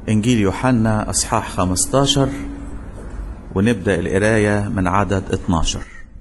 إنجيل يوحنا أصحاح 15 ونبدأ القراية من عدد 12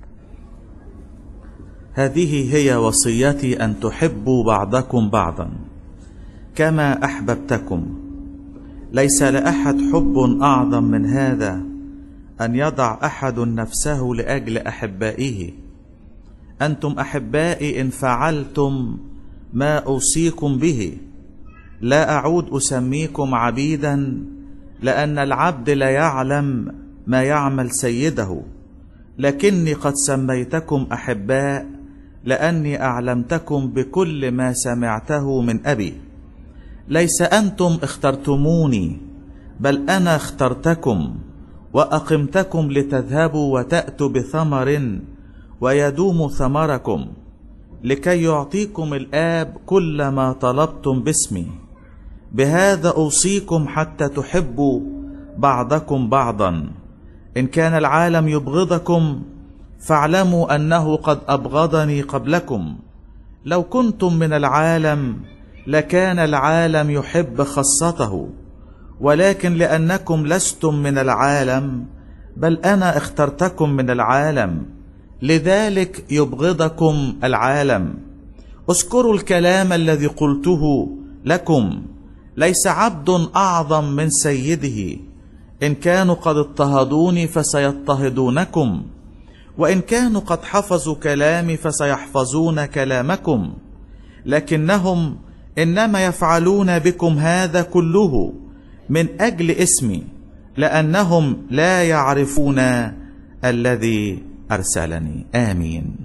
هذه هي وصيتي أن تحبوا بعضكم بعضا كما أحببتكم ليس لأحد حب أعظم من هذا أن يضع أحد نفسه لأجل أحبائه أنتم أحبائي إن فعلتم ما أوصيكم به لا أعود أسميكم عبيدا لأن العبد لا يعلم ما يعمل سيده لكني قد سميتكم أحباء لأني أعلمتكم بكل ما سمعته من أبي ليس أنتم اخترتموني بل أنا اخترتكم وأقمتكم لتذهبوا وتأتوا بثمر ويدوم ثمركم لكي يعطيكم الآب كل ما طلبتم باسمي بهذا أوصيكم حتى تحبوا بعضكم بعضا إن كان العالم يبغضكم فاعلموا أنه قد أبغضني قبلكم لو كنتم من العالم لكان العالم يحب خاصته ولكن لأنكم لستم من العالم بل أنا اخترتكم من العالم لذلك يبغضكم العالم اذكروا الكلام الذي قلته لكم ليس عبد اعظم من سيده ان كانوا قد اضطهدوني فسيضطهدونكم وان كانوا قد حفظوا كلامي فسيحفظون كلامكم لكنهم انما يفعلون بكم هذا كله من اجل اسمي لانهم لا يعرفون الذي أرسلني آمين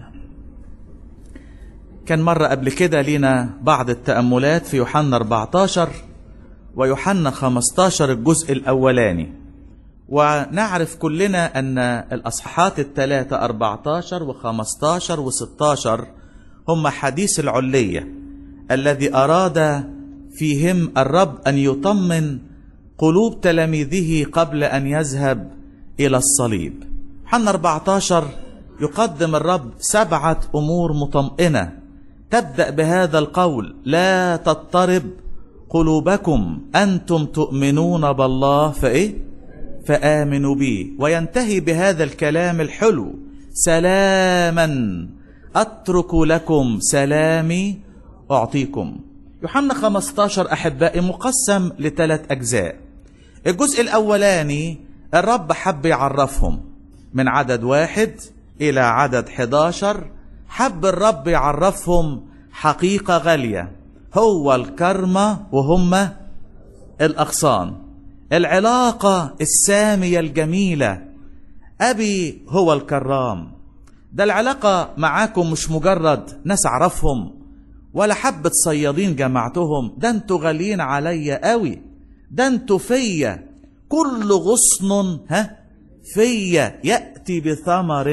كان مرة قبل كده لينا بعض التأملات في يوحنا 14 ويوحنا 15 الجزء الأولاني ونعرف كلنا أن الأصحاحات الثلاثة 14 و15 و16 هم حديث العلية الذي أراد فيهم الرب أن يطمن قلوب تلاميذه قبل أن يذهب إلى الصليب يوحنا 14 يقدم الرب سبعة أمور مطمئنة تبدأ بهذا القول لا تضطرب قلوبكم أنتم تؤمنون بالله فإيه؟ فآمنوا بي وينتهي بهذا الكلام الحلو سلاما أترك لكم سلامي أعطيكم يوحنا 15 أحبائي مقسم لثلاث أجزاء الجزء الأولاني الرب حب يعرفهم من عدد واحد إلى عدد 11 حب الرب يعرفهم حقيقة غالية هو الكرمة وهم الأغصان العلاقة السامية الجميلة أبي هو الكرام ده العلاقة معاكم مش مجرد ناس أعرفهم ولا حبة صيادين جمعتهم ده انتوا غاليين عليا قوي ده انتوا فيا كل غصن ها فيا يأتي بثمر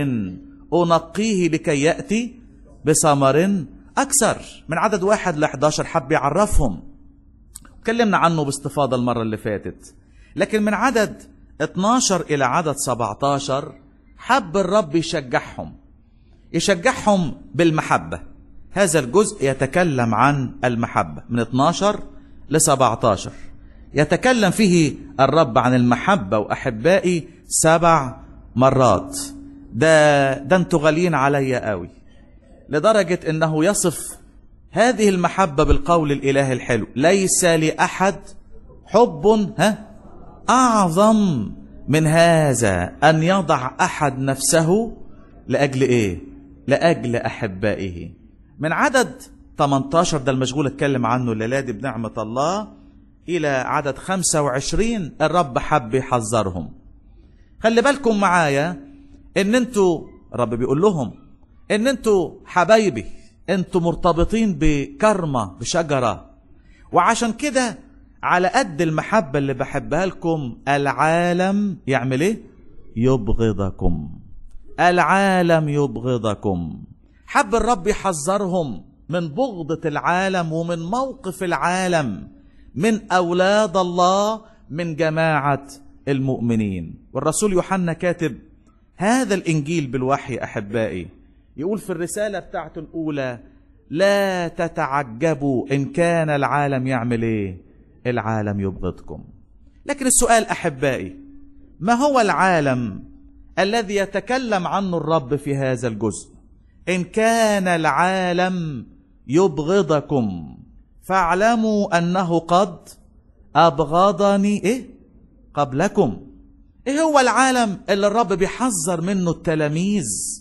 أنقيه لكي يأتي بثمر أكثر من عدد واحد ل 11 حب يعرفهم اتكلمنا عنه باستفاضة المرة اللي فاتت لكن من عدد 12 إلى عدد 17 حب الرب يشجعهم يشجعهم بالمحبة هذا الجزء يتكلم عن المحبة من 12 ل 17 يتكلم فيه الرب عن المحبة وأحبائي سبع مرات ده ده انتوا غاليين عليا قوي لدرجة انه يصف هذه المحبة بالقول الإله الحلو ليس لأحد حب ها أعظم من هذا أن يضع أحد نفسه لأجل إيه؟ لأجل أحبائه من عدد 18 ده المشغول اتكلم عنه الليلة دي بنعمة الله إلى عدد 25 الرب حب يحذرهم خلي بالكم معايا ان انتوا الرب بيقول لهم ان انتوا حبايبي انتوا مرتبطين بكرمة بشجرة وعشان كده على قد المحبة اللي بحبها لكم العالم يعمل ايه يبغضكم العالم يبغضكم حب الرب يحذرهم من بغضة العالم ومن موقف العالم من أولاد الله من جماعة المؤمنين والرسول يوحنا كاتب هذا الإنجيل بالوحي أحبائي يقول في الرسالة بتاعته الأولى لا تتعجبوا إن كان العالم يعمل إيه العالم يبغضكم لكن السؤال احبائي ما هو العالم الذي يتكلم عنه الرب في هذا الجزء ان كان العالم يبغضكم فاعلموا انه قد ابغضني ايه قبلكم ايه هو العالم اللي الرب بيحذر منه التلاميذ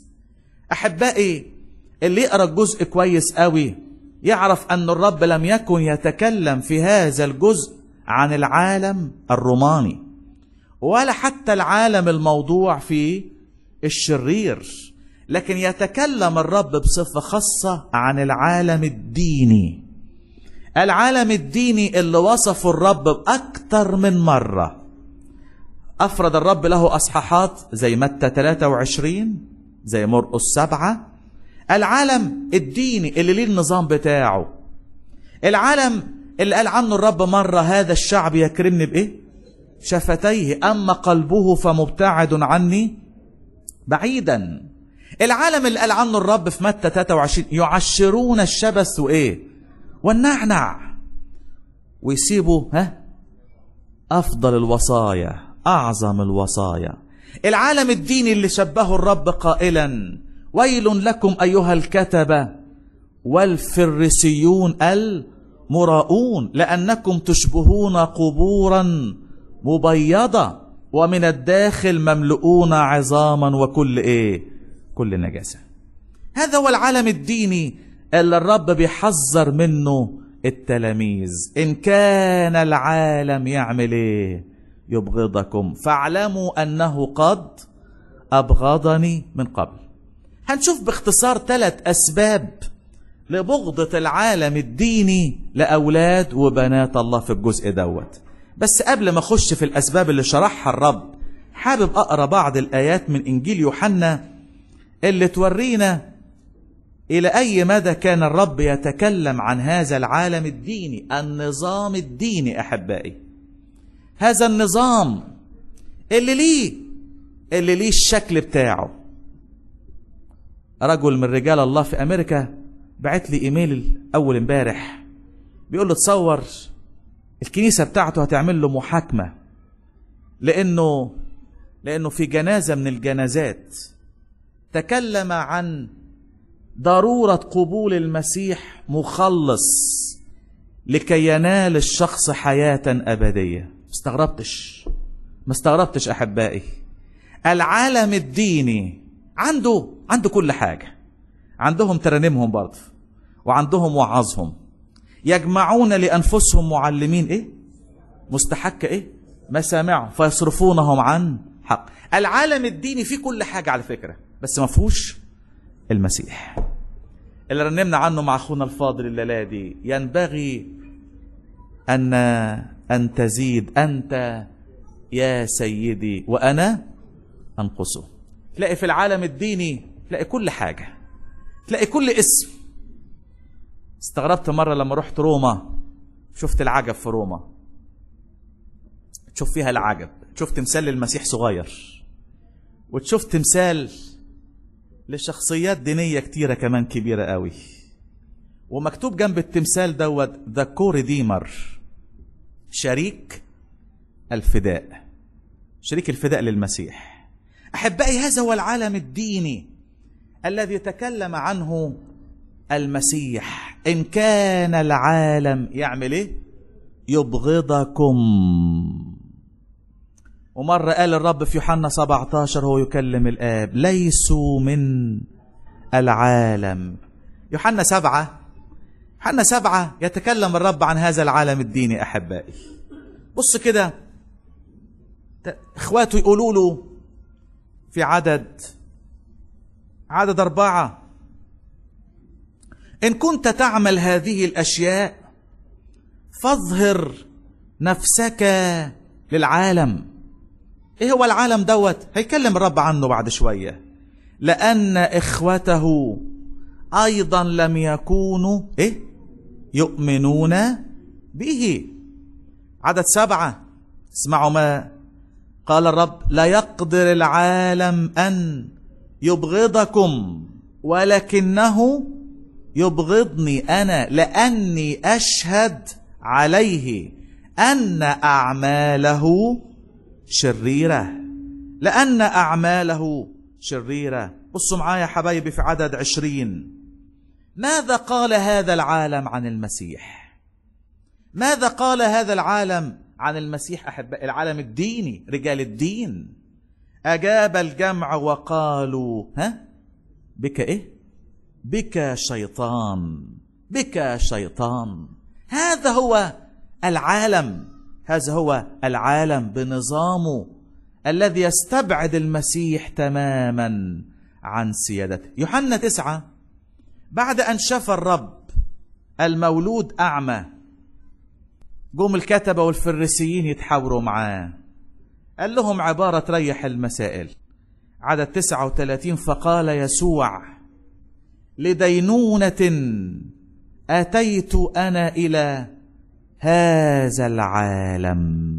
احبائي اللي يقرا الجزء كويس قوي يعرف ان الرب لم يكن يتكلم في هذا الجزء عن العالم الروماني ولا حتى العالم الموضوع في الشرير لكن يتكلم الرب بصفه خاصه عن العالم الديني العالم الديني اللي وصفه الرب باكثر من مره افرد الرب له اصحاحات زي متى 23 زي مرقس 7 العالم الديني اللي ليه النظام بتاعه العالم اللي قال عنه الرب مرة هذا الشعب يكرمني بإيه شفتيه أما قلبه فمبتعد عني بعيدا العالم اللي قال عنه الرب في متى 23 يعشرون الشبث وإيه والنعنع ويسيبوا ها أفضل الوصايا أعظم الوصايا العالم الديني اللي شبهه الرب قائلا ويل لكم أيها الكتبة والفريسيون المراؤون لأنكم تشبهون قبورا مبيضة ومن الداخل مملؤون عظاما وكل إيه كل نجاسة هذا هو العالم الديني اللي الرب بيحذر منه التلاميذ إن كان العالم يعمل إيه يبغضكم فاعلموا أنه قد أبغضني من قبل هنشوف باختصار ثلاث أسباب لبغضة العالم الديني لأولاد وبنات الله في الجزء دوت بس قبل ما أخش في الأسباب اللي شرحها الرب حابب أقرأ بعض الآيات من إنجيل يوحنا اللي تورينا إلى أي مدى كان الرب يتكلم عن هذا العالم الديني النظام الديني أحبائي هذا النظام اللي ليه اللي ليه الشكل بتاعه رجل من رجال الله في امريكا بعت لي ايميل اول امبارح بيقول له تصور الكنيسه بتاعته هتعمل له محاكمه لانه لانه في جنازه من الجنازات تكلم عن ضروره قبول المسيح مخلص لكي ينال الشخص حياه ابديه استغربتش ما استغربتش احبائي العالم الديني عنده عنده كل حاجه عندهم ترانيمهم برضه وعندهم وعظهم يجمعون لانفسهم معلمين ايه مستحق ايه مسامعهم فيصرفونهم عن حق العالم الديني فيه كل حاجه على فكره بس ما فيهوش المسيح اللي رنمنا عنه مع اخونا الفاضل الليله دي ينبغي ان ان تزيد انت يا سيدي وانا انقصه تلاقي في العالم الديني تلاقي كل حاجه تلاقي كل اسم استغربت مرة لما رحت روما شفت العجب في روما تشوف فيها العجب تشوف تمثال للمسيح صغير وتشوف تمثال لشخصيات دينية كتيرة كمان كبيرة قوي ومكتوب جنب التمثال دوت ذا كو ريديمر شريك الفداء شريك الفداء للمسيح أحبائي هذا هو العالم الديني الذي تكلم عنه المسيح ان كان العالم يعمل ايه يبغضكم ومرة قال الرب في يوحنا 17 هو يكلم الآب ليسوا من العالم يوحنا سبعة يوحنا سبعة يتكلم الرب عن هذا العالم الديني أحبائي بص كده إخواته يقولوا له في عدد عدد أربعة إن كنت تعمل هذه الأشياء فاظهر نفسك للعالم إيه هو العالم دوت هيكلم الرب عنه بعد شوية لأن إخوته أيضا لم يكونوا إيه يؤمنون به عدد سبعة اسمعوا ما قال الرب لا يقدر العالم أن يبغضكم ولكنه يبغضني انا لاني اشهد عليه أن أعماله شريرة لأن أعماله شريرة بصوا معايا يا حبايبي في عدد عشرين ماذا قال هذا العالم عن المسيح ماذا قال هذا العالم عن المسيح أحباء العالم الديني رجال الدين أجاب الجمع وقالوا ها بك إيه بك شيطان بك شيطان هذا هو العالم هذا هو العالم بنظامه الذي يستبعد المسيح تماما عن سيادته يوحنا تسعة بعد أن شفى الرب المولود أعمى جم الكتبة والفريسيين يتحاوروا معاه قال لهم عبارة تريح المسائل عدد 39 فقال يسوع لدينونة أتيت أنا إلى هذا العالم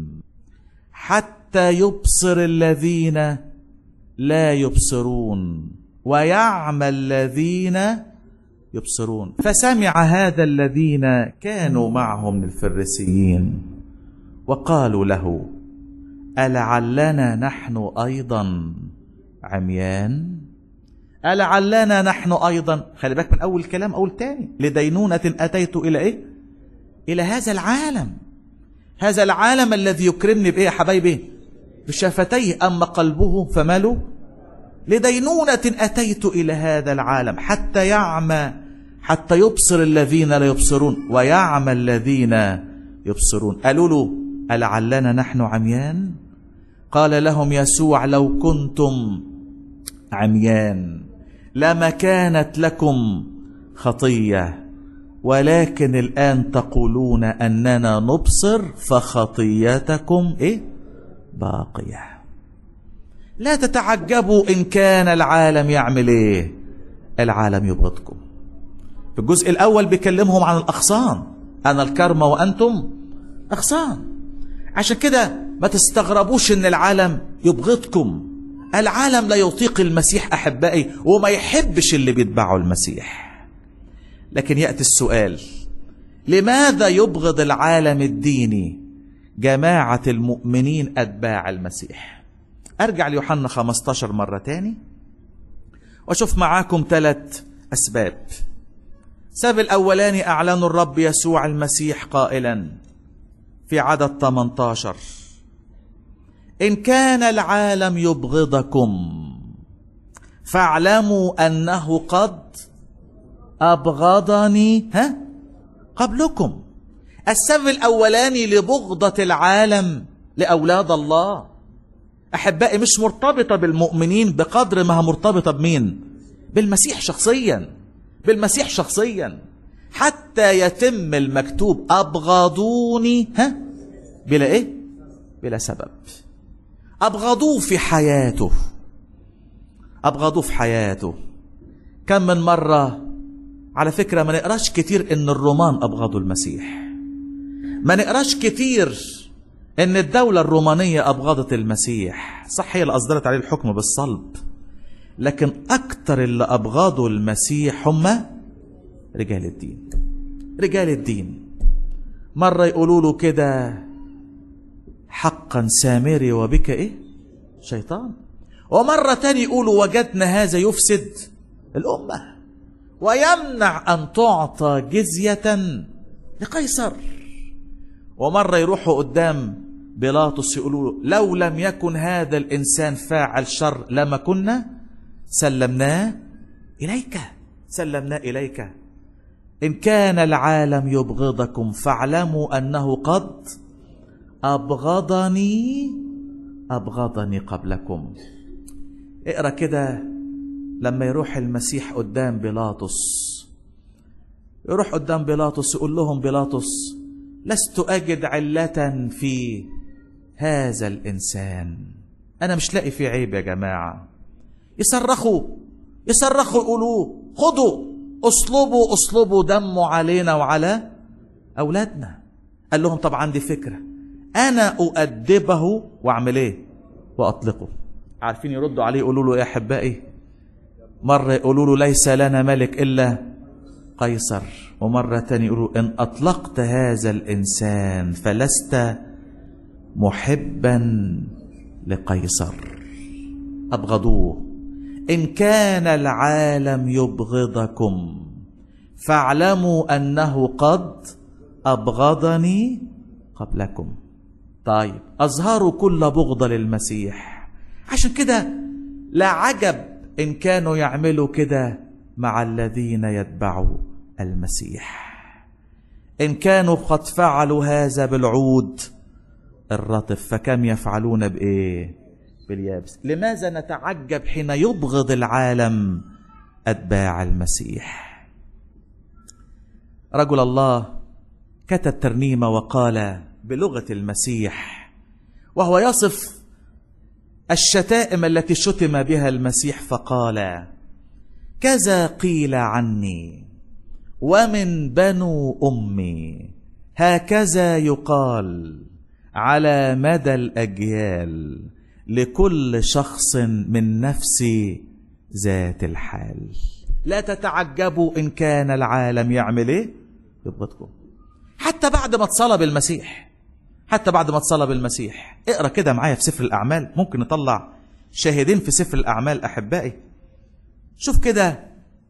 حتى يبصر الذين لا يبصرون ويعمى الذين يبصرون فسمع هذا الذين كانوا معه من الفريسيين وقالوا له ألعلنا نحن أيضا عميان ألعلنا نحن أيضا خلي بالك من أول كلام أول تاني لدينونة أتيت إلى إيه إلى هذا العالم هذا العالم الذي يكرمني بإيه يا حبايبي بشفتيه أما قلبه فماله لدينونة أتيت إلى هذا العالم حتى يعمى حتى يبصر الذين لا يبصرون ويعمى الذين يبصرون قالوا له ألعلنا نحن عميان قال لهم يسوع لو كنتم عميان لما كانت لكم خطيه ولكن الآن تقولون أننا نبصر فخطيتكم إيه؟ باقية لا تتعجبوا إن كان العالم يعمل إيه؟ العالم يبغضكم في الجزء الأول بيكلمهم عن الأغصان أنا الكرمة وأنتم أغصان عشان كده ما تستغربوش إن العالم يبغضكم العالم لا يطيق المسيح أحبائي وما يحبش اللي بيتبعوا المسيح لكن ياتي السؤال لماذا يبغض العالم الديني جماعه المؤمنين اتباع المسيح ارجع ليوحنا 15 مره تاني واشوف معاكم ثلاث اسباب السبب الاولاني اعلن الرب يسوع المسيح قائلا في عدد 18 ان كان العالم يبغضكم فاعلموا انه قد أبغضني ها قبلكم السبب الأولاني لبغضة العالم لأولاد الله أحبائي مش مرتبطة بالمؤمنين بقدر ما مرتبطة بمين بالمسيح شخصيا بالمسيح شخصيا حتى يتم المكتوب أبغضوني ها بلا إيه بلا سبب أبغضوه في حياته أبغضوه في حياته كم من مرة على فكرة ما نقراش كتير ان الرومان ابغضوا المسيح ما نقراش كتير ان الدولة الرومانية ابغضت المسيح صح هي اللي اصدرت عليه الحكم بالصلب لكن اكتر اللي ابغضوا المسيح هم رجال الدين رجال الدين مرة يقولوا له كده حقا سامري وبك ايه شيطان ومرة تاني يقولوا وجدنا هذا يفسد الأمة ويمنع أن تعطى جزية لقيصر ومرة يروحوا قدام بيلاطس يقولوا له لو لم يكن هذا الإنسان فاعل شر لما كنا سلمناه إليك سلمناه إليك إن كان العالم يبغضكم فاعلموا أنه قد أبغضني أبغضني قبلكم اقرأ كده لما يروح المسيح قدام بيلاطس يروح قدام بيلاطس يقول لهم بيلاطس لست أجد علة في هذا الإنسان أنا مش لاقي فيه عيب يا جماعة يصرخوا يصرخوا يقولوا خدوا اصلبوا اصلبوا دمه علينا وعلى أولادنا قال لهم طب عندي فكرة أنا أؤدبه وأعمل إيه وأطلقه عارفين يردوا عليه يقولوا له يا أحبائي مرة يقولوا له ليس لنا ملك إلا قيصر ومرة تانية يقولوا إن أطلقت هذا الإنسان فلست محبا لقيصر أبغضوه إن كان العالم يبغضكم فاعلموا أنه قد أبغضني قبلكم طيب أظهروا كل بغضة للمسيح عشان كده لا عجب إن كانوا يعملوا كده مع الذين يتبعوا المسيح إن كانوا قد فعلوا هذا بالعود الرطب فكم يفعلون بإيه باليابس لماذا نتعجب حين يبغض العالم أتباع المسيح رجل الله كتب ترنيمة وقال بلغة المسيح وهو يصف الشتائم التي شتم بها المسيح فقال كذا قيل عني ومن بنو امي هكذا يقال على مدى الاجيال لكل شخص من نفسي ذات الحال لا تتعجبوا ان كان العالم يعمل ايه يبغضكم حتى بعد ما اتصلب المسيح حتى بعد ما اتصلب المسيح اقرا كده معايا في سفر الاعمال ممكن نطلع شاهدين في سفر الاعمال احبائي شوف كده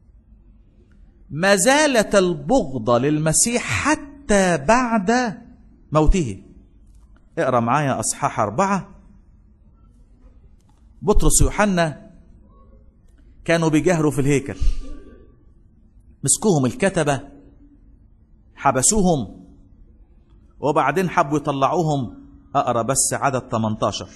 ما زالت البغضة للمسيح حتى بعد موته اقرا معايا اصحاح اربعه بطرس ويوحنا كانوا بيجاهروا في الهيكل مسكوهم الكتبه حبسوهم وبعدين حبوا يطلعوهم اقرا بس عدد 18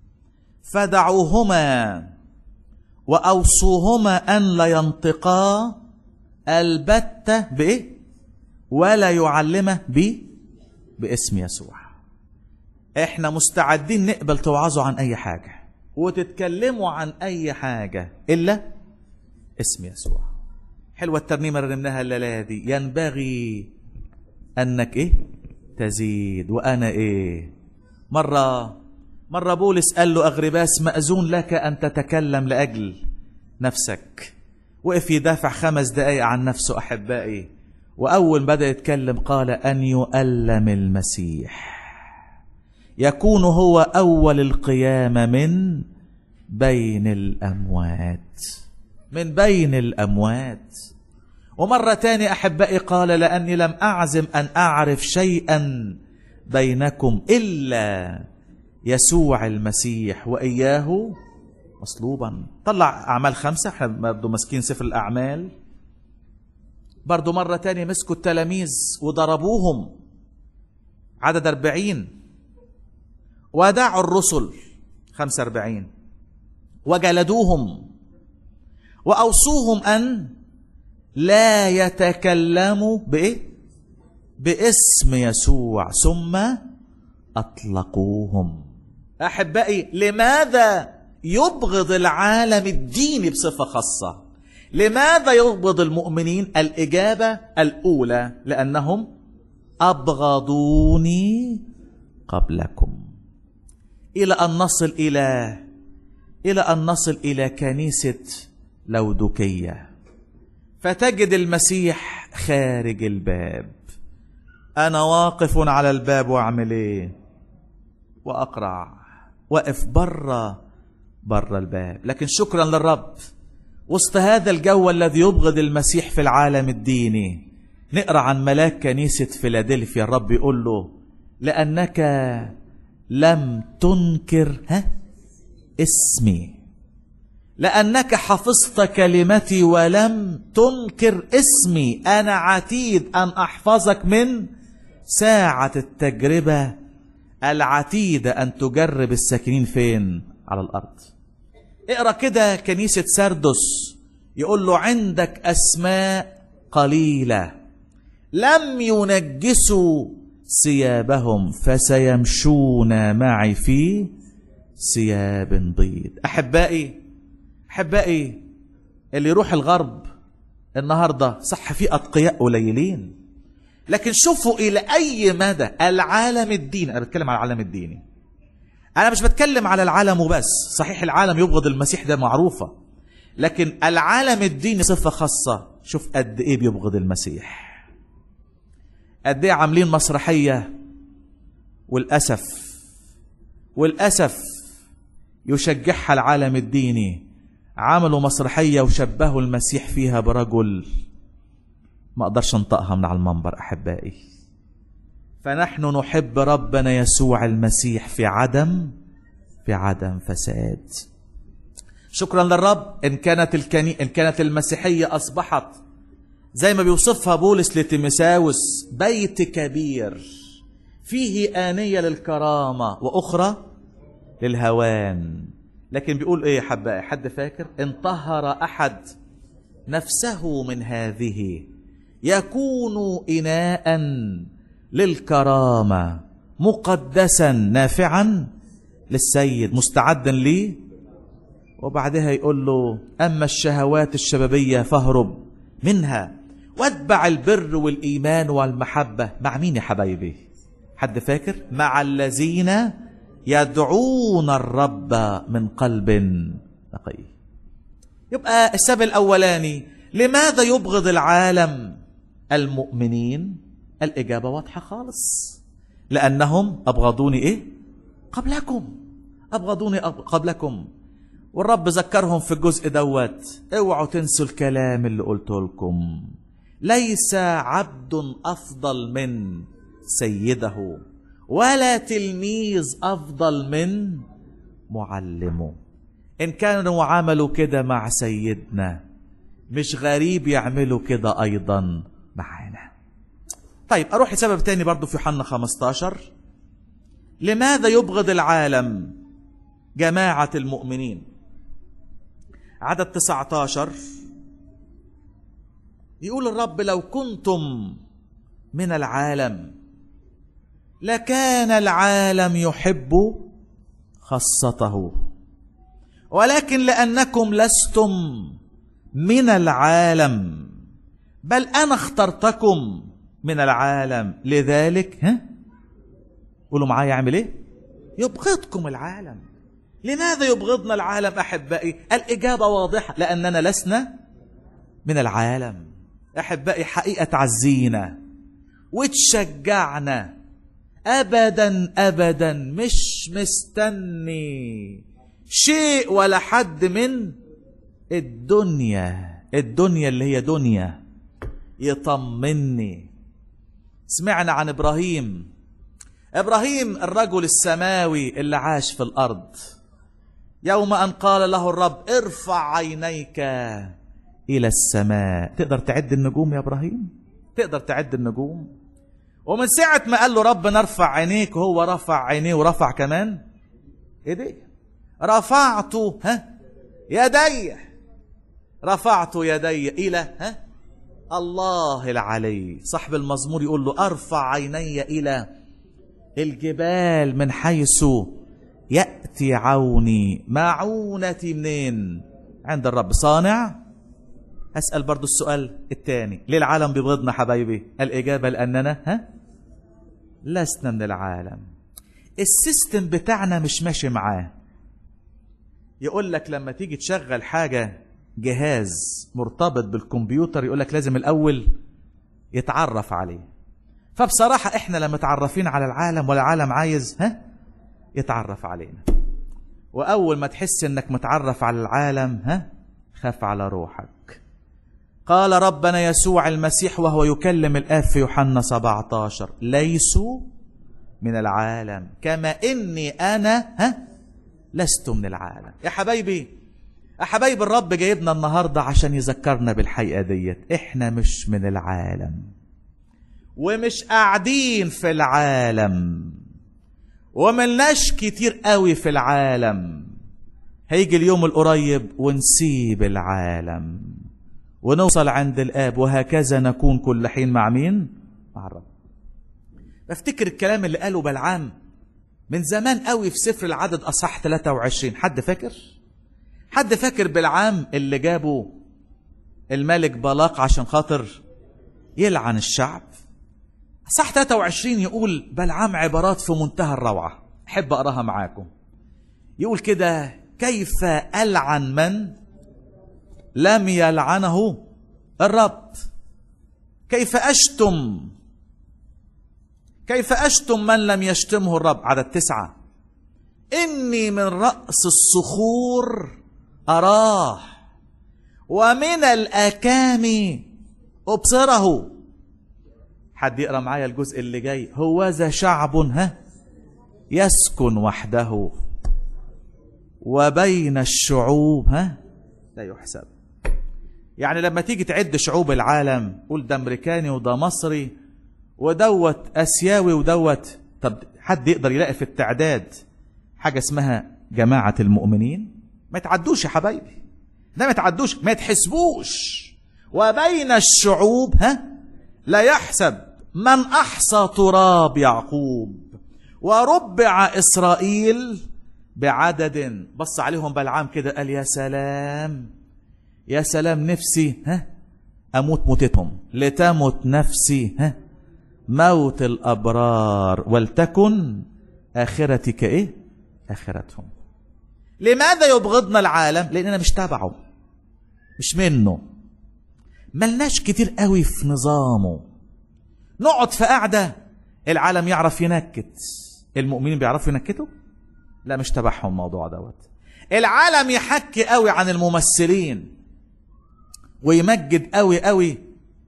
فدعوهما واوصوهما ان لا ينطقا البتة بايه ولا يعلمه ب باسم يسوع احنا مستعدين نقبل توعظوا عن اي حاجه وتتكلموا عن اي حاجه الا اسم يسوع حلوه الترنيمه اللي رنمناها الليله دي ينبغي انك ايه تزيد وانا ايه مره مره بولس قال له اغرباس ماذون لك ان تتكلم لاجل نفسك وقف يدافع خمس دقايق عن نفسه احبائي واول بدا يتكلم قال ان يؤلم المسيح يكون هو اول القيامه من بين الاموات من بين الاموات ومره تاني احبائي قال لاني لم اعزم ان اعرف شيئا بينكم الا يسوع المسيح واياه مصلوبا طلع اعمال خمسه احنا برضه ماسكين سفر الاعمال برضه مرة تانية مسكوا التلاميذ وضربوهم عدد أربعين ودعوا الرسل خمسة أربعين وجلدوهم وأوصوهم أن لا يتكلموا بإيه؟ باسم يسوع ثم أطلقوهم أحبائي لماذا يبغض العالم الديني بصفة خاصة لماذا يبغض المؤمنين الإجابة الأولى لأنهم أبغضوني قبلكم إلى أن نصل إلى إلى أن نصل إلى كنيسة لودكية فتجد المسيح خارج الباب أنا واقف على الباب وأعمل إيه وأقرع واقف بره بره الباب لكن شكرا للرب وسط هذا الجو الذي يبغض المسيح في العالم الديني نقرا عن ملاك كنيسه فيلادلفيا الرب يقول له لانك لم تنكر ها اسمي لانك حفظت كلمتي ولم تنكر اسمي انا عتيد ان احفظك من ساعه التجربه العتيده ان تجرب الساكنين فين على الارض اقرا كده كنيسه سردس يقول له عندك اسماء قليله لم ينجسوا ثيابهم فسيمشون معي في ثياب بيض احبائي احبائي اللي يروح الغرب النهارده صح في اتقياء قليلين لكن شوفوا الى اي مدى العالم الديني انا بتكلم على العالم الديني انا مش بتكلم على العالم وبس صحيح العالم يبغض المسيح ده معروفه لكن العالم الديني صفه خاصه شوف قد ايه بيبغض المسيح قد ايه عاملين مسرحيه والاسف والاسف يشجعها العالم الديني عملوا مسرحيه وشبهوا المسيح فيها برجل ما اقدرش انطقها من على المنبر احبائي فنحن نحب ربنا يسوع المسيح في عدم في عدم فساد شكرا للرب ان كانت الكني... ان كانت المسيحيه اصبحت زي ما بيوصفها بولس لتيمساوس بيت كبير فيه آنية للكرامة وأخرى للهوان لكن بيقول ايه يا حبائي حد فاكر ان طهر احد نفسه من هذه يكون اناء للكرامه مقدسا نافعا للسيد مستعدا ليه وبعدها يقول له اما الشهوات الشبابيه فاهرب منها واتبع البر والايمان والمحبه مع مين يا حبايبي حد فاكر مع الذين يدعون الرب من قلب نقي يبقى السبب الاولاني لماذا يبغض العالم المؤمنين الاجابه واضحه خالص لانهم ابغضوني ايه قبلكم ابغضوني أب... قبلكم والرب ذكرهم في الجزء دوت اوعوا تنسوا الكلام اللي قلته لكم ليس عبد افضل من سيده ولا تلميذ افضل من معلمه ان كانوا عملوا كده مع سيدنا مش غريب يعملوا كده ايضا معانا طيب اروح لسبب تاني برضو في يوحنا 15 لماذا يبغض العالم جماعة المؤمنين عدد 19 يقول الرب لو كنتم من العالم لكان العالم يحب خاصته ولكن لانكم لستم من العالم بل انا اخترتكم من العالم لذلك ها قولوا معايا يعمل ايه يبغضكم العالم لماذا يبغضنا العالم احبائي الاجابه واضحه لاننا لسنا من العالم احبائي حقيقه تعزينا وتشجعنا ابدا ابدا مش مستني شيء ولا حد من الدنيا الدنيا اللي هي دنيا يطمني سمعنا عن ابراهيم ابراهيم الرجل السماوي اللي عاش في الارض يوم ان قال له الرب ارفع عينيك الى السماء تقدر تعد النجوم يا ابراهيم تقدر تعد النجوم ومن ساعة ما قال له ربنا ارفع عينيك هو رفع عينيه ورفع كمان ايديه رفعت ها يدي رفعت يدي الى ها الله العلي صاحب المزمور يقول له ارفع عيني الى الجبال من حيث ياتي عوني معونتي منين عند الرب صانع اسال برضو السؤال الثاني ليه العالم بيبغضنا حبايبي الاجابه لاننا ها لسنا من العالم السيستم بتاعنا مش ماشي معاه يقول لك لما تيجي تشغل حاجه جهاز مرتبط بالكمبيوتر يقول لك لازم الاول يتعرف عليه فبصراحه احنا لما متعرفين على العالم والعالم عايز ها يتعرف علينا واول ما تحس انك متعرف على العالم ها خاف على روحك قال ربنا يسوع المسيح وهو يكلم الآب في يوحنا 17 ليسوا من العالم كما إني أنا ها لست من العالم يا حبايبي يا حبايب الرب جايبنا النهاردة عشان يذكرنا بالحقيقة ديت إحنا مش من العالم ومش قاعدين في العالم وملناش كتير قوي في العالم هيجي اليوم القريب ونسيب العالم ونوصل عند الآب وهكذا نكون كل حين مع مين؟ مع الرب. بفتكر الكلام اللي قاله بلعام من زمان قوي في سفر العدد أصح 23 حد فاكر؟ حد فاكر بلعام اللي جابه الملك بلاق عشان خاطر يلعن الشعب؟ أصح 23 يقول بلعام عبارات في منتهى الروعة أحب أقراها معاكم يقول كده كيف ألعن من لم يلعنه الرب كيف أشتم كيف أشتم من لم يشتمه الرب عدد تسعة إني من رأس الصخور أراه ومن الأكام أبصره حد يقرأ معايا الجزء اللي جاي هو ذا شعب ها يسكن وحده وبين الشعوب ها لا يحسب يعني لما تيجي تعد شعوب العالم قول ده امريكاني وده مصري ودوت اسيوي ودوت طب حد يقدر يلاقي في التعداد حاجه اسمها جماعه المؤمنين ما يتعدوش يا حبايبي ده ما يتعدوش ما يتحسبوش وبين الشعوب ها لا يحسب من احصى تراب يعقوب وربع اسرائيل بعدد بص عليهم بلعام كده قال يا سلام يا سلام نفسي ها اموت موتتهم لتمت نفسي ها موت الابرار ولتكن اخرتي كايه اخرتهم لماذا يبغضنا العالم لاننا مش تبعه مش منه ملناش كتير قوي في نظامه نقعد في قعده العالم يعرف ينكت المؤمنين بيعرفوا ينكتوا لا مش تبعهم الموضوع دوت العالم يحكي قوي عن الممثلين ويمجد قوي قوي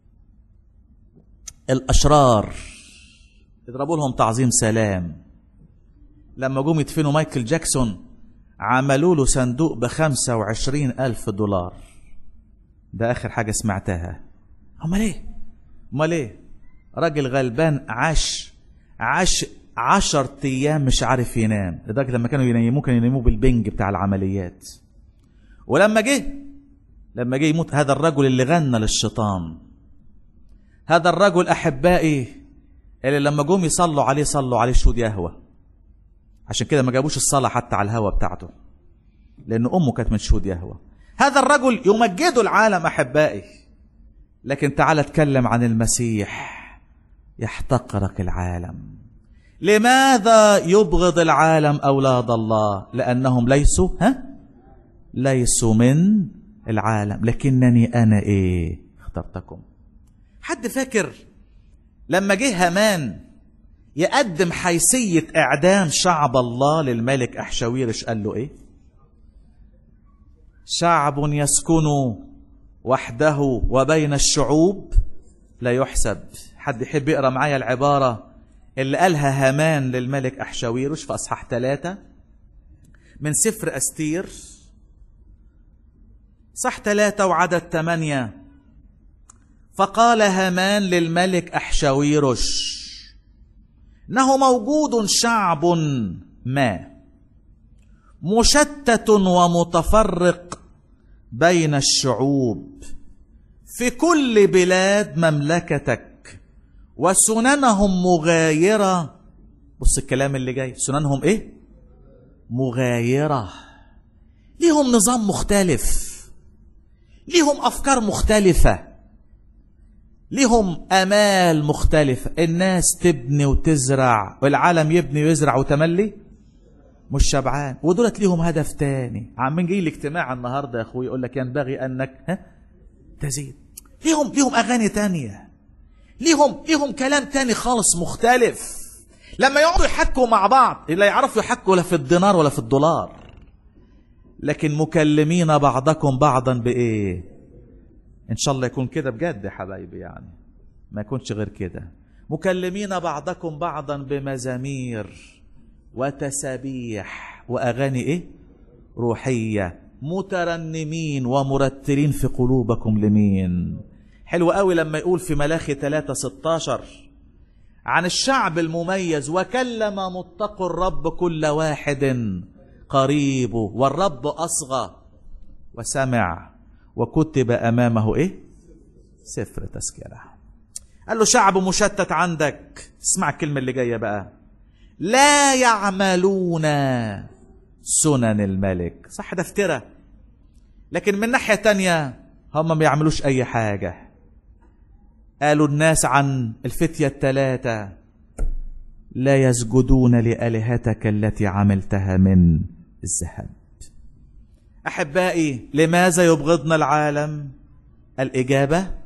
الاشرار يضربوا لهم تعظيم سلام لما جم يدفنوا مايكل جاكسون عملوا له صندوق بخمسة وعشرين ألف دولار ده آخر حاجة سمعتها أمال إيه؟ أمال إيه؟ راجل غلبان عاش عاش عشر أيام مش عارف ينام لدرجة لما كانوا ينيموه كانوا ينيموه بالبنج بتاع العمليات ولما جه لما جه يموت هذا الرجل اللي غنى للشيطان هذا الرجل أحبائي اللي لما جم يصلوا عليه صلوا عليه شهود يهوه عشان كده ما جابوش الصلاة حتى على الهوى بتاعته لأن أمه كانت من شهود يهوه هذا الرجل يمجده العالم أحبائي لكن تعال اتكلم عن المسيح يحتقرك العالم لماذا يبغض العالم أولاد الله لأنهم ليسوا ها ليسوا من العالم لكنني أنا إيه اخترتكم حد فاكر لما جه هامان يقدم حيثية إعدام شعب الله للملك أحشاويرش قال له إيه شعب يسكن وحده وبين الشعوب لا يحسب حد يحب يقرأ معايا العبارة اللي قالها هامان للملك أحشاويرش في أصحاح ثلاثة من سفر أستير صح ثلاثة وعدد ثمانية فقال هامان للملك أحشاويرش انه موجود شعب ما مشتت ومتفرق بين الشعوب في كل بلاد مملكتك وسننهم مغايره بص الكلام اللي جاي سننهم ايه مغايره ليهم نظام مختلف ليهم افكار مختلفه ليهم امال مختلفه الناس تبني وتزرع والعالم يبني ويزرع وتملي مش شبعان ودولت ليهم هدف تاني عمين جاي الاجتماع النهارده يا اخوي يقول لك ينبغي انك ها تزيد ليهم ليهم اغاني تانية ليهم ليهم كلام تاني خالص مختلف لما يقعدوا يحكوا مع بعض لا يعرفوا يحكوا لا في الدينار ولا في الدولار لكن مكلمين بعضكم بعضا بايه ان شاء الله يكون كده بجد يا حبايبي يعني ما يكونش غير كده مكلمين بعضكم بعضا بمزامير وتسابيح واغاني ايه روحيه مترنمين ومرتلين في قلوبكم لمين حلو قوي لما يقول في ملاخي 3 16 عن الشعب المميز وكلم متقوا الرب كل واحد قريبه والرب اصغى وسمع وكتب امامه ايه سفر تذكره قال له شعب مشتت عندك اسمع الكلمه اللي جايه بقى لا يعملون سنن الملك صح ده افترى لكن من ناحيه تانية هم ما بيعملوش اي حاجه قالوا الناس عن الفتيه الثلاثه لا يسجدون لالهتك التي عملتها من الذهب احبائي لماذا يبغضنا العالم الاجابه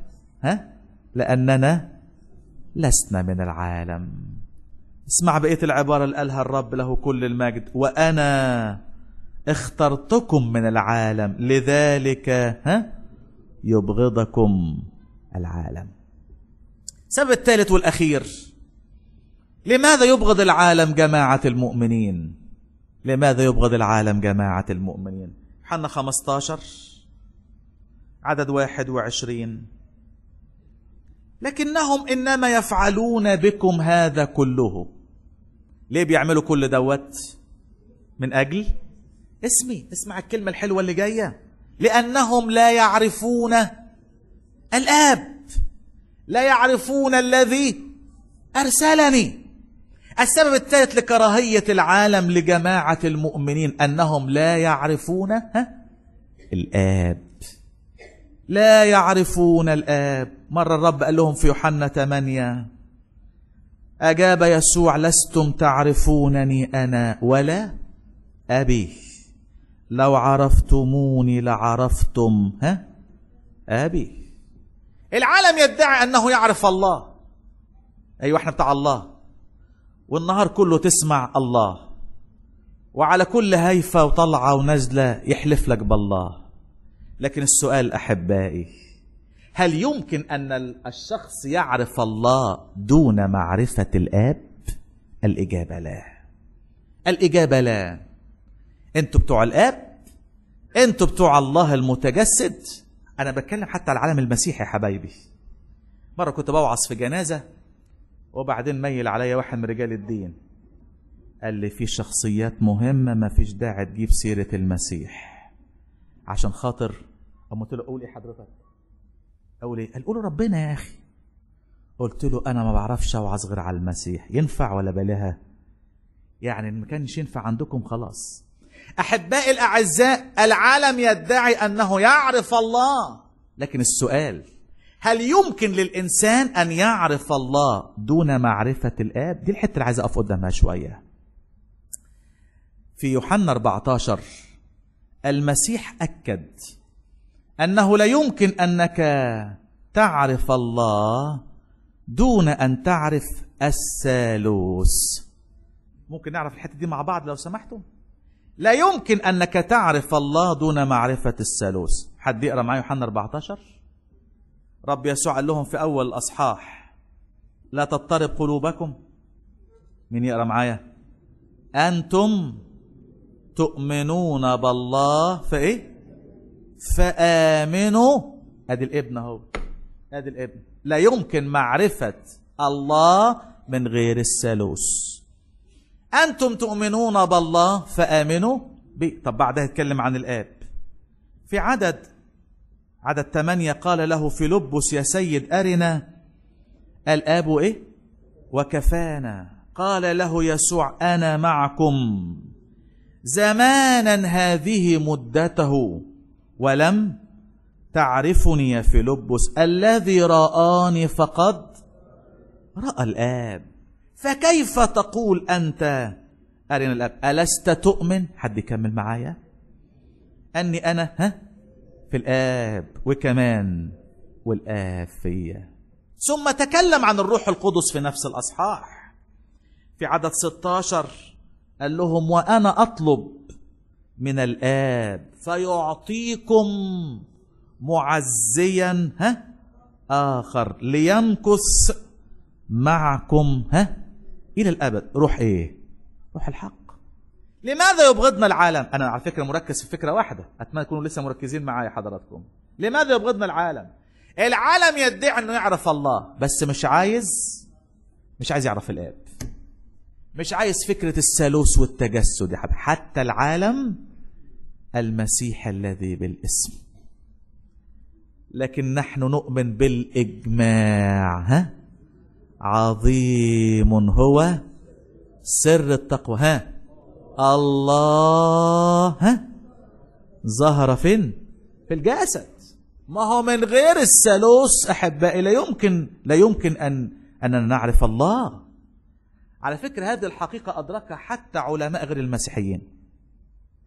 ها لأننا لسنا من العالم اسمع بقية العبارة اللي قالها الرب له كل المجد وأنا اخترتكم من العالم لذلك ها يبغضكم العالم السبب الثالث والأخير لماذا يبغض العالم جماعة المؤمنين لماذا يبغض العالم جماعة المؤمنين حنا 15 عدد 21 لكنهم إنما يفعلون بكم هذا كله ليه بيعملوا كل دوت من أجل اسمي اسمع الكلمة الحلوة اللي جاية لأنهم لا يعرفون الآب لا يعرفون الذي أرسلني السبب الثالث لكراهية العالم لجماعة المؤمنين أنهم لا يعرفون ها؟ الآب لا يعرفون الآب مرة الرب قال لهم في يوحنا 8 أجاب يسوع لستم تعرفونني أنا ولا أبي لو عرفتموني لعرفتم ها أبي العالم يدعي أنه يعرف الله أيوة احنا بتاع الله والنهار كله تسمع الله وعلى كل هيفة وطلعة ونزلة يحلف لك بالله لكن السؤال أحبائي هل يمكن أن الشخص يعرف الله دون معرفة الآب؟ الإجابة لا الإجابة لا أنتوا بتوع الآب أنتوا بتوع الله المتجسد أنا بتكلم حتى على العالم المسيحي يا حبايبي مرة كنت بوعظ في جنازة وبعدين ميل عليا واحد من رجال الدين قال لي في شخصيات مهمة ما فيش داعي تجيب سيرة المسيح عشان خاطر أما قلت له قول ايه حضرتك اقول ايه قال قولوا ربنا يا اخي قلت له انا ما بعرفش اوعظ غير على المسيح ينفع ولا بلاها يعني ما كانش ينفع عندكم خلاص احبائي الاعزاء العالم يدعي انه يعرف الله لكن السؤال هل يمكن للانسان ان يعرف الله دون معرفه الاب دي الحته اللي عايز اقف قدامها شويه في يوحنا 14 المسيح اكد انه لا يمكن انك تعرف الله دون ان تعرف الثالوث ممكن نعرف الحته دي مع بعض لو سمحتم لا يمكن انك تعرف الله دون معرفه الثالوث حد يقرا معايا يوحنا 14 رب يسوع قال لهم في اول الاصحاح لا تضطرب قلوبكم مين يقرا معايا انتم تؤمنون بالله فايه فآمنوا ادي الابن اهو ادي الابن لا يمكن معرفة الله من غير الثالوث انتم تؤمنون بالله فآمنوا بي طب بعدها يتكلم عن الاب في عدد عدد ثمانية قال له فيلبس يا سيد أرنا الآب إيه وكفانا قال له يسوع أنا معكم زمانا هذه مدته ولم تعرفني يا فيلبس الذي رآني فقد رأى الآب فكيف تقول أنت أرنا الآب ألست تؤمن حد يكمل معايا أني أنا ها في الآب وكمان والآب فيا ثم تكلم عن الروح القدس في نفس الأصحاح في عدد 16 قال لهم وأنا أطلب من الآب فيعطيكم معزيا ها آخر ليمكث معكم ها إلى الأبد روح إيه روح الحق لماذا يبغضنا العالم أنا على فكرة مركز في فكرة واحدة أتمنى تكونوا لسه مركزين معايا حضراتكم لماذا يبغضنا العالم العالم يدعي أنه يعرف الله بس مش عايز مش عايز يعرف الآب مش عايز فكرة الثالوث والتجسد يا حبيبي حتى العالم المسيح الذي بالاسم لكن نحن نؤمن بالإجماع ها عظيم هو سر التقوى ها الله ها ظهر فين في الجسد ما هو من غير الثالوث احبائي لا يمكن لا يمكن ان اننا نعرف الله على فكره هذه الحقيقه ادركها حتى علماء غير المسيحيين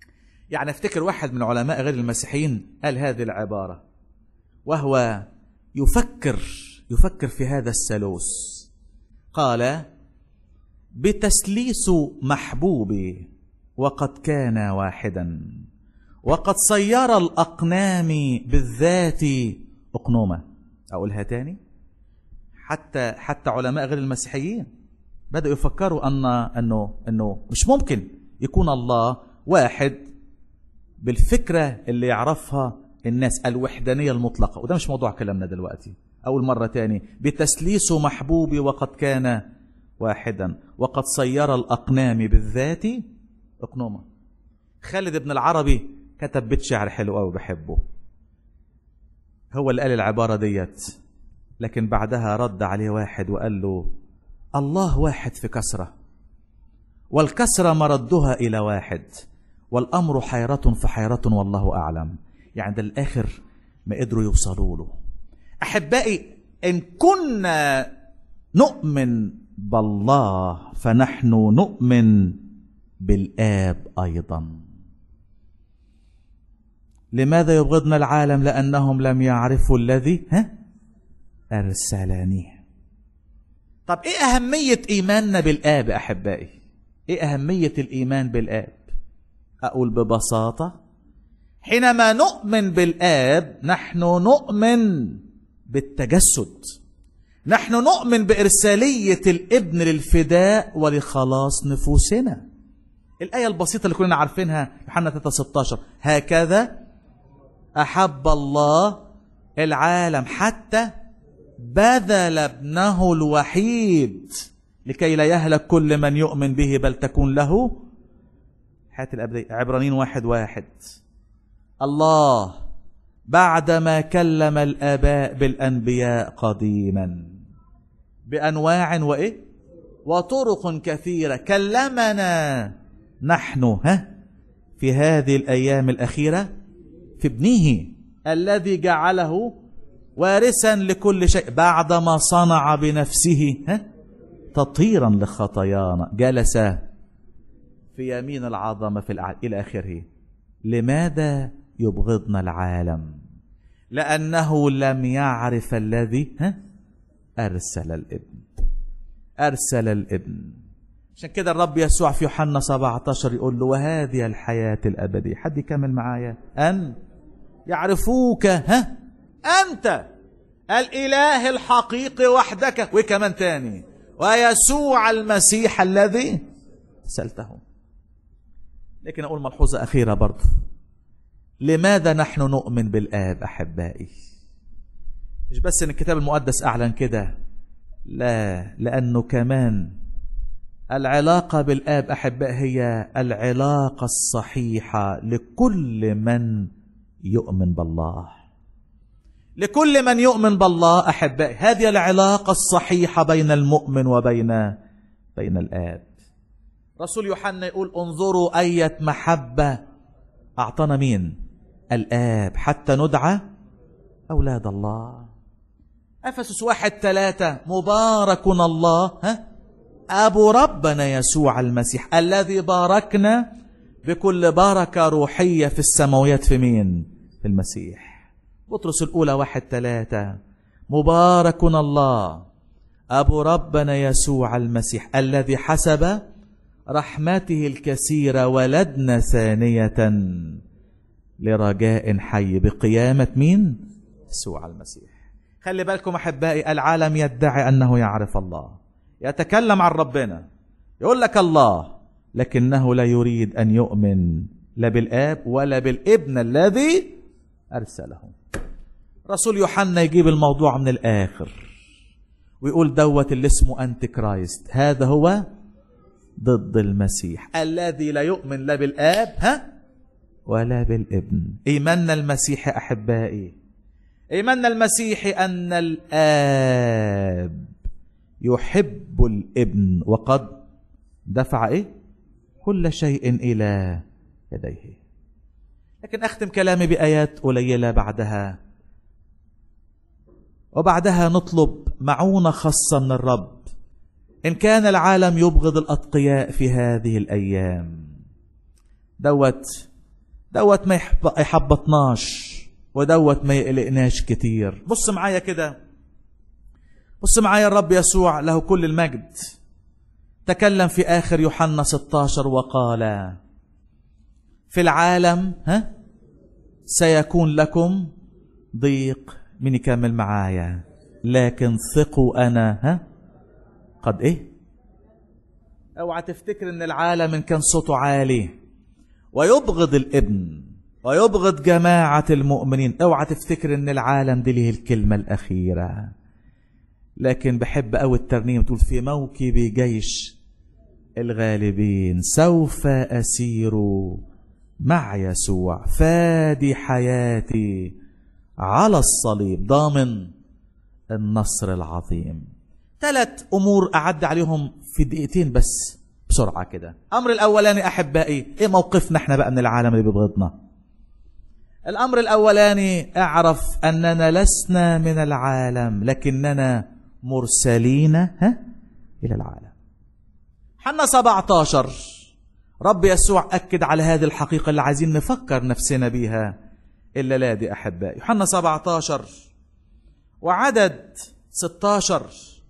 يعني افتكر واحد من علماء غير المسيحيين قال هذه العباره وهو يفكر يفكر في هذا الثالوث قال بتسليس محبوبي وقد كان واحدا وقد صير الأقنام بالذات أقنومة أقولها تاني حتى حتى علماء غير المسيحيين بدأوا يفكروا أن أنه أنه مش ممكن يكون الله واحد بالفكرة اللي يعرفها الناس الوحدانية المطلقة وده مش موضوع كلامنا دلوقتي أول مرة تاني بتسليس محبوبي وقد كان واحدا وقد صير الأقنام بالذات أقنومة خالد بن العربي كتب بيت شعر حلو قوي بحبه هو اللي قال العبارة ديت لكن بعدها رد عليه واحد وقال له الله واحد في كسرة والكسرة مردها إلى واحد والأمر حيرة فحيرة والله أعلم يعني ده الآخر ما قدروا يوصلوا له أحبائي إن كنا نؤمن بالله فنحن نؤمن بالآب أيضا لماذا يبغضنا العالم لأنهم لم يعرفوا الذي ها أرسلني طب إيه أهمية إيماننا بالآب أحبائي إيه أهمية الإيمان بالآب أقول ببساطة حينما نؤمن بالآب نحن نؤمن بالتجسد نحن نؤمن بإرسالية الابن للفداء ولخلاص نفوسنا الآية البسيطة اللي كلنا عارفينها يوحنا 3 16 هكذا أحب الله العالم حتى بذل ابنه الوحيد لكي لا يهلك كل من يؤمن به بل تكون له حياة الأبدية عبرانين واحد واحد الله بعدما كلم الآباء بالأنبياء قديما بأنواع وإيه وطرق كثيرة كلمنا نحن ها في هذه الأيام الأخيرة في ابنه الذي جعله وارثا لكل شيء بعدما صنع بنفسه ها تطهيرا لخطايانا جلس في يمين العظمة في الأعلى إلى آخره لماذا يبغضنا العالم لأنه لم يعرف الذي ها أرسل الابن أرسل الابن عشان كده الرب يسوع في يوحنا 17 يقول له وهذه الحياة الأبدية حد يكمل معايا أن يعرفوك ها أنت الإله الحقيقي وحدك وكمان تاني ويسوع المسيح الذي سألته لكن أقول ملحوظة أخيرة برضه لماذا نحن نؤمن بالآب أحبائي مش بس إن الكتاب المقدس أعلن كده لا لأنه كمان العلاقة بالآب أحباء هي العلاقة الصحيحة لكل من يؤمن بالله لكل من يؤمن بالله أحبائي هذه العلاقة الصحيحة بين المؤمن وبين بين الآب رسول يوحنا يقول انظروا أية محبة أعطانا مين الآب حتى ندعى أولاد الله أفسس واحد ثلاثة مبارك الله ها أبو ربنا يسوع المسيح الذي باركنا بكل بركة روحية في السماويات في مين في المسيح بطرس الأولى واحد ثلاثة مبارك الله أبو ربنا يسوع المسيح الذي حسب رحمته الكثيرة ولدنا ثانية لرجاء حي بقيامة مين؟ يسوع المسيح خلي بالكم أحبائي العالم يدعي أنه يعرف الله يتكلم عن ربنا يقول لك الله لكنه لا يريد أن يؤمن لا بالآب ولا بالابن الذي أرسله رسول يوحنا يجيب الموضوع من الآخر ويقول دوت اللي اسمه أنتي كرايست هذا هو ضد المسيح الذي لا يؤمن لا بالآب ها ولا بالابن إيماننا المسيحي أحبائي إيماننا المسيحي أن الآب يحب الابن وقد دفع إيه كل شيء إلى يديه لكن أختم كلامي بآيات قليلة بعدها وبعدها نطلب معونة خاصة من الرب إن كان العالم يبغض الأتقياء في هذه الأيام دوت دوت ما يحبطناش ودوت ما يقلقناش كتير بص معايا كده بص معايا الرب يسوع له كل المجد تكلم في آخر يوحنا 16 وقال في العالم ها سيكون لكم ضيق من يكمل معايا لكن ثقوا أنا ها قد إيه اوعى تفتكر ان العالم ان كان صوته عالي ويبغض الابن ويبغض جماعة المؤمنين اوعى تفتكر ان العالم دي ليه الكلمة الأخيرة لكن بحب أوي الترنيم تقول في موكب جيش الغالبين سوف أسير مع يسوع فادي حياتي على الصليب ضامن النصر العظيم ثلاث أمور أعد عليهم في دقيقتين بس بسرعة كده أمر الأولاني أحبائي إيه موقفنا إحنا بقى من العالم اللي بيبغضنا الأمر الأولاني اعرف أننا لسنا من العالم لكننا مرسلين ها إلى العالم حنا 17 رب يسوع أكد على هذه الحقيقة اللي عايزين نفكر نفسنا بيها إلا لا دي أحبائي يوحنا 17 وعدد 16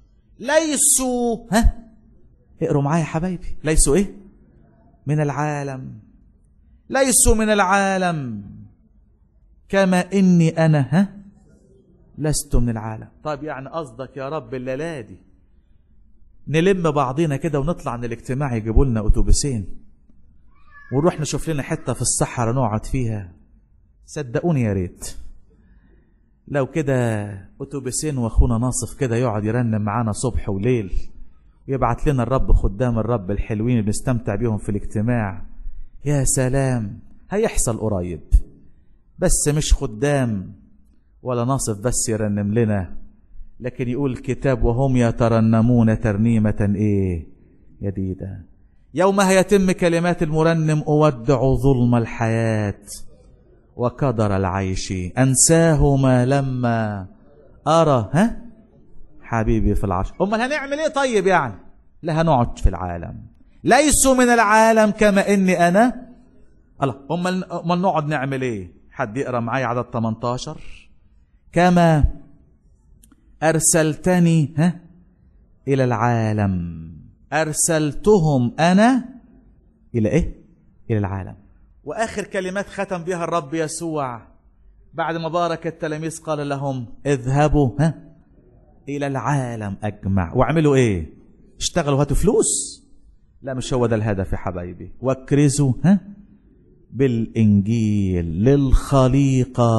ليسوا ها اقروا معايا يا حبايبي ليسوا ايه من العالم ليسوا من العالم كما اني انا ها لست من العالم طيب يعني قصدك يا رب الليله دي نلم بعضينا كده ونطلع من الاجتماع يجيبوا لنا اتوبيسين ونروح نشوف لنا حته في الصحراء نقعد فيها صدقوني يا ريت لو كده اتوبيسين واخونا ناصف كده يقعد يرنم معانا صبح وليل ويبعت لنا الرب خدام الرب الحلوين اللي بنستمتع بيهم في الاجتماع يا سلام هيحصل قريب بس مش خدام ولا ناصف بس يرنم لنا لكن يقول الكتاب وهم يترنمون ترنيمة ايه جديدة يوم يتم كلمات المرنم أودع ظلم الحياة وقدر العيش أنساهما لما أرى ها حبيبي في العرش أمال هنعمل إيه طيب يعني لا هنقعد في العالم ليسوا من العالم كما إني أنا الله أمال أمال نقعد نعمل إيه حد يقرأ معايا عدد 18 كما أرسلتني ها إلى العالم أرسلتهم أنا إلى إيه إلى العالم واخر كلمات ختم بها الرب يسوع بعد ما بارك التلاميذ قال لهم اذهبوا ها الى العالم اجمع واعملوا ايه اشتغلوا هاتوا فلوس لا مش هو ده الهدف يا حبايبي واكرزوا ها بالانجيل للخليقه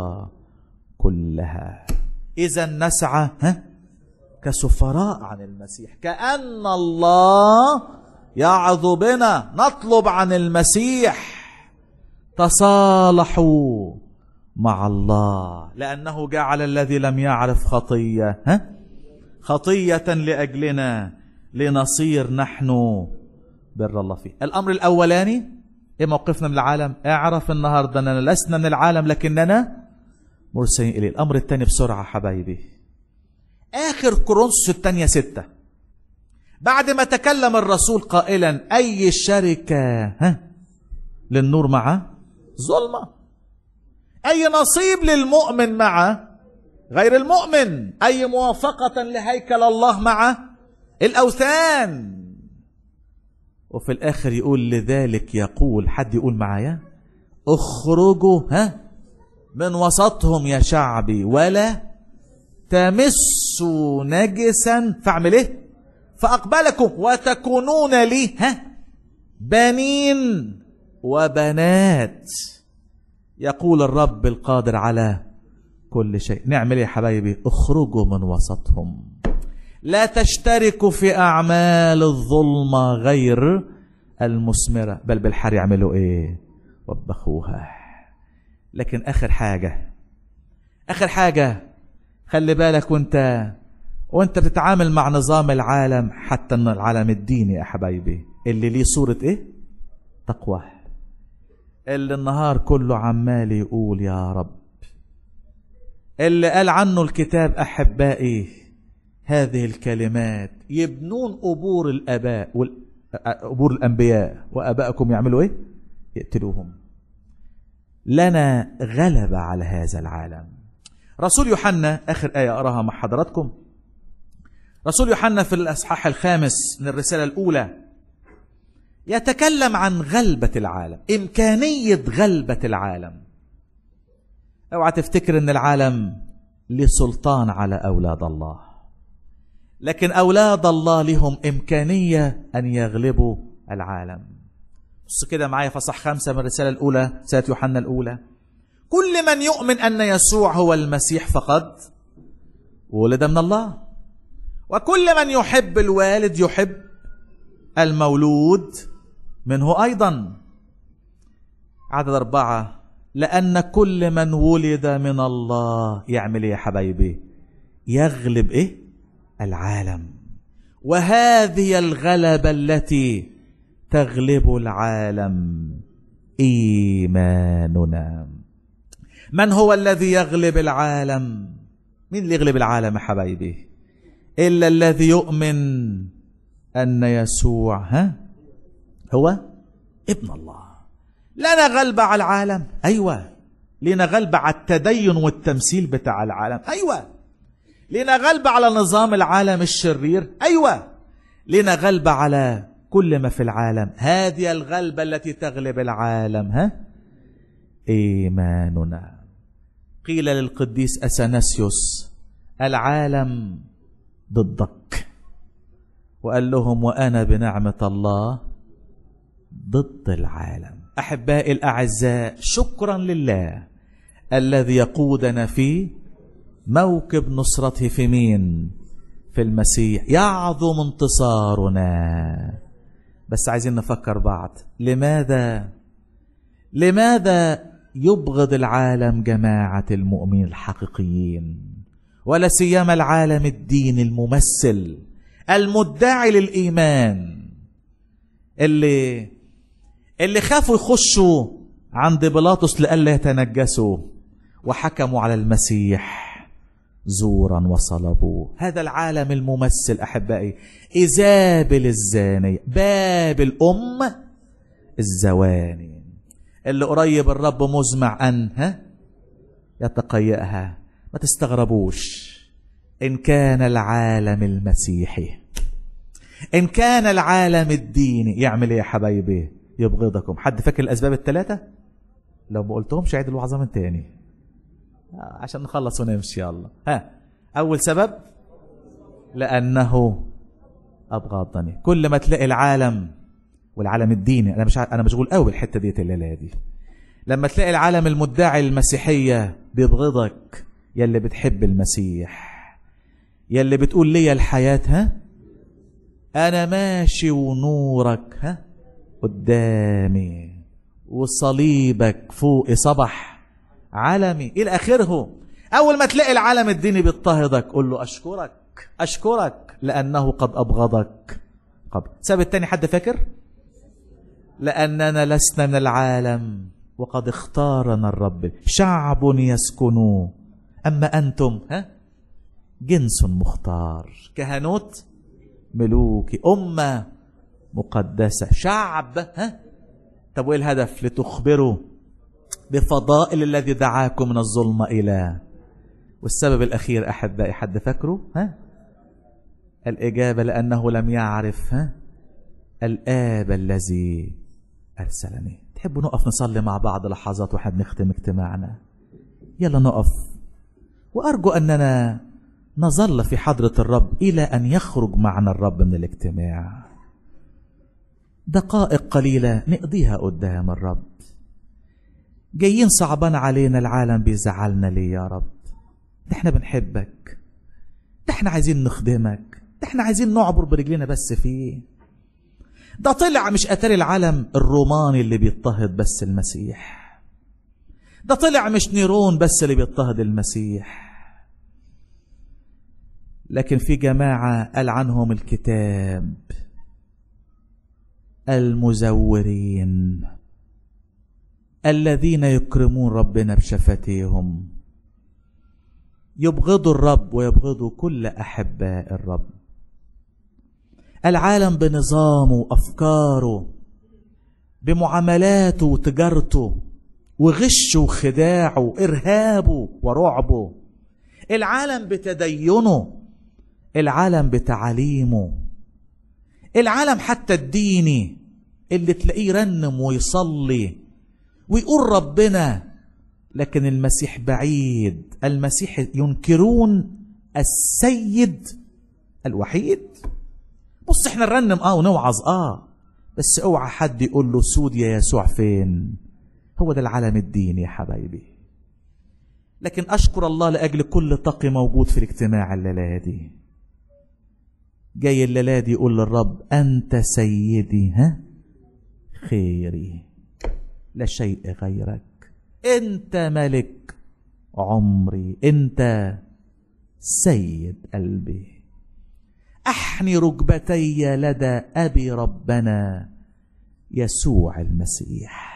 كلها اذا نسعى ها كسفراء عن المسيح كان الله يعظ بنا نطلب عن المسيح تصالحوا مع الله لأنه جعل الذي لم يعرف خطية ها؟ خطية لأجلنا لنصير نحن بر الله فيه الأمر الأولاني إيه موقفنا من العالم اعرف النهاردة أننا لسنا من العالم لكننا مرسلين إليه الأمر الثاني بسرعة حبايبي آخر كورنثوس الثانية ستة بعد ما تكلم الرسول قائلا أي شركة ها للنور مع ظلمة أي نصيب للمؤمن مع غير المؤمن أي موافقة لهيكل الله مع الأوثان وفي الآخر يقول لذلك يقول حد يقول معايا اخرجوا ها من وسطهم يا شعبي ولا تمسوا نجسا فاعمل ايه فأقبلكم وتكونون لي ها بنين وبنات يقول الرب القادر على كل شيء نعمل ايه يا حبايبي اخرجوا من وسطهم لا تشتركوا في اعمال الظلمه غير المثمره بل بالحر يعملوا ايه وبخوها لكن اخر حاجه اخر حاجه خلي بالك وانت وانت بتتعامل مع نظام العالم حتى العالم الديني يا حبايبي اللي ليه صوره ايه تقوى اللي النهار كله عمال يقول يا رب اللي قال عنه الكتاب احبائي هذه الكلمات يبنون قبور الاباء قبور الانبياء وابائكم يعملوا ايه يقتلوهم لنا غلبة على هذا العالم رسول يوحنا آخر آية أراها مع حضراتكم رسول يوحنا في الأصحاح الخامس من الرسالة الأولى يتكلم عن غلبة العالم إمكانية غلبة العالم اوعى تفتكر ان العالم له سلطان على اولاد الله لكن اولاد الله لهم امكانيه ان يغلبوا العالم بص كده معايا في صح خمسة من الرسالة الأولى سنة يوحنا الأولى كل من يؤمن أن يسوع هو المسيح فقد ولد من الله وكل من يحب الوالد يحب المولود منه أيضا عدد أربعة لأن كل من ولد من الله يعمل إيه يا حبايبي يغلب إيه العالم وهذه الغلبة التي تغلب العالم إيماننا من هو الذي يغلب العالم مين اللي يغلب العالم يا حبايبي إلا الذي يؤمن أن يسوع ها هو ابن الله لنا غلبة على العالم أيوة لنا غلبة على التدين والتمثيل بتاع العالم أيوة لنا غلبة على نظام العالم الشرير أيوة لنا غلبة على كل ما في العالم هذه الغلبة التي تغلب العالم ها إيماننا قيل للقديس أثناسيوس العالم ضدك وقال لهم وأنا بنعمة الله ضد العالم احبائي الاعزاء شكرا لله الذي يقودنا في موكب نصرته في مين في المسيح يعظم انتصارنا بس عايزين نفكر بعض لماذا لماذا يبغض العالم جماعه المؤمنين الحقيقيين ولا سيما العالم الديني الممثل المدعي للايمان اللي اللي خافوا يخشوا عند بيلاطس لئلا يتنجسوا وحكموا على المسيح زورا وصلبوه هذا العالم الممثل احبائي ايزابل الزاني باب الام الزواني اللي قريب الرب مزمع ان ها يتقيأها ما تستغربوش ان كان العالم المسيحي ان كان العالم الديني يعمل ايه يا حبايبي يبغضكم حد فاكر الاسباب الثلاثه لو ما قلتهمش عيد الوعظه من تاني عشان نخلص ونمشي يلا ها اول سبب لانه ابغضني كل ما تلاقي العالم والعالم الديني انا مش ع... انا مشغول قوي بالحته ديت الليله دي لما تلاقي العالم المدعي المسيحيه بيبغضك يا اللي بتحب المسيح يا اللي بتقول لي الحياه ها انا ماشي ونورك ها قدامي وصليبك فوق صبح علمي الى اخره اول ما تلاقي العالم الديني بيضطهدك قول له اشكرك اشكرك لانه قد ابغضك قبل سبب التاني حد فاكر لاننا لسنا من العالم وقد اختارنا الرب شعب يسكن اما انتم ها جنس مختار كهنوت ملوكي امه مقدسة شعب ها طب وايه الهدف لتخبروا بفضائل الذي دعاكم من الظلمة إلى والسبب الأخير أحبائي حد فاكره ها الإجابة لأنه لم يعرف ها الآب الذي أرسلني تحبوا نقف نصلي مع بعض لحظات واحنا بنختم اجتماعنا يلا نقف وأرجو أننا نظل في حضرة الرب إلى أن يخرج معنا الرب من الاجتماع دقائق قليلة نقضيها قدام الرب جايين صعبان علينا العالم بيزعلنا ليه يا رب ده احنا بنحبك ده احنا عايزين نخدمك ده احنا عايزين نعبر برجلنا بس فيه ده طلع مش اتاري العالم الروماني اللي بيضطهد بس المسيح ده طلع مش نيرون بس اللي بيضطهد المسيح لكن في جماعة قال عنهم الكتاب المزورين الذين يكرمون ربنا بشفتيهم يبغضوا الرب ويبغضوا كل احباء الرب العالم بنظامه وافكاره بمعاملاته وتجارته وغشه وخداعه وإرهابه ورعبه العالم بتدينه العالم بتعاليمه العالم حتى الديني اللي تلاقيه يرنم ويصلي ويقول ربنا لكن المسيح بعيد المسيح ينكرون السيد الوحيد بص احنا نرنم اه ونوعظ اه بس اوعى حد يقول له سود يا يسوع فين هو ده العالم الديني يا حبايبي لكن اشكر الله لاجل كل تقي موجود في الاجتماع الليله دي جاي الليله دي يقول للرب انت سيدي ها خيري لا شيء غيرك انت ملك عمري انت سيد قلبي احني ركبتي لدى ابي ربنا يسوع المسيح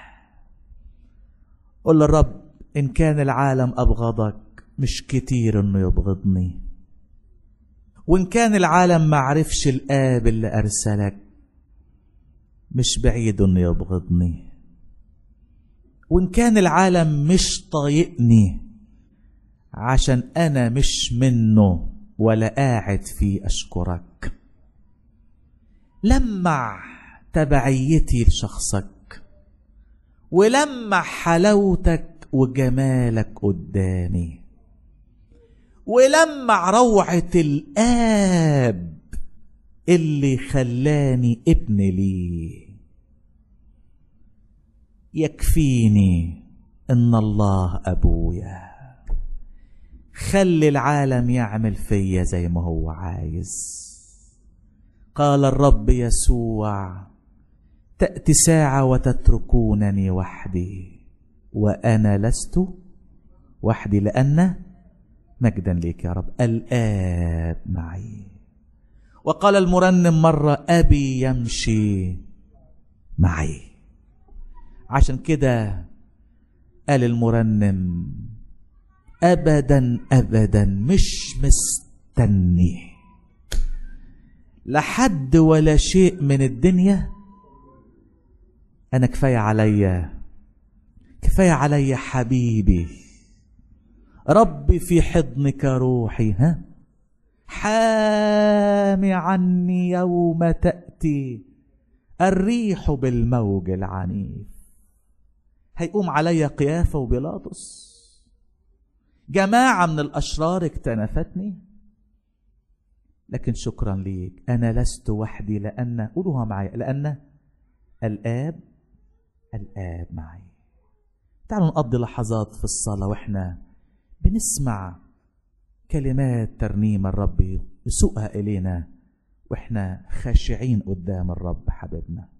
قل للرب ان كان العالم ابغضك مش كتير انه يبغضني وان كان العالم معرفش الاب اللي ارسلك مش بعيد انه يبغضني وان كان العالم مش طايقني عشان انا مش منه ولا قاعد في اشكرك لمع تبعيتي لشخصك ولمع حلاوتك وجمالك قدامي ولمع روعة الآب اللي خلاني ابن ليه يكفيني ان الله ابويا خلي العالم يعمل فيا زي ما هو عايز قال الرب يسوع تاتي ساعه وتتركونني وحدي وانا لست وحدي لان مجدا ليك يا رب الاب معي وقال المرنم مره ابي يمشي معي عشان كده قال المرنم ابدا ابدا مش مستني لحد ولا شيء من الدنيا انا كفايه عليا كفايه عليا حبيبي ربي في حضنك روحي ها حامي عني يوم تاتي الريح بالموج العنيف هيقوم عليا قيافة وبيلاطس جماعة من الأشرار اكتنفتني لكن شكرا ليك أنا لست وحدي لأن قولوها معي لأن الآب الآب معي تعالوا نقضي لحظات في الصلاة وإحنا بنسمع كلمات ترنيم الرب يسوقها إلينا وإحنا خاشعين قدام الرب حبيبنا